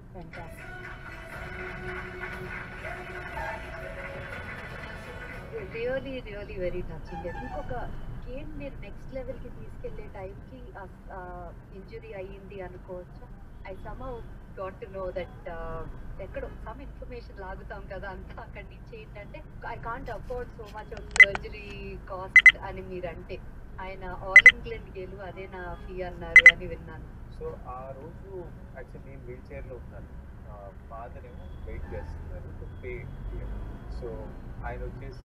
Fantastic. Really really very touching ఇంకొక game మీరు next లెవెల్కి తీసుకెళ్లే టైంకి ఇంజురీ అయ్యింది అనుకోవచ్చా I some got to know that ఎక్కడో సమ్ ఇన్ఫర్మేషన్ లాగుతాం కదా అంతా అక్కడి నుంచి ఏంటంటే I can't afford so much of surgery cost అని మీరంటే ఆయన ఆల్ ఇంగ్లాండ్ గెలువు అదే నా ఫీ అన్నారు అని విన్నాను సో ఆ రోజు యాక్చువల్లీ నేను వీల్ చైర్లో ఉన్నాను ఫాదర్ ఏమో వెయిట్ చేస్తున్నారు పే సో ఆయన వచ్చేసి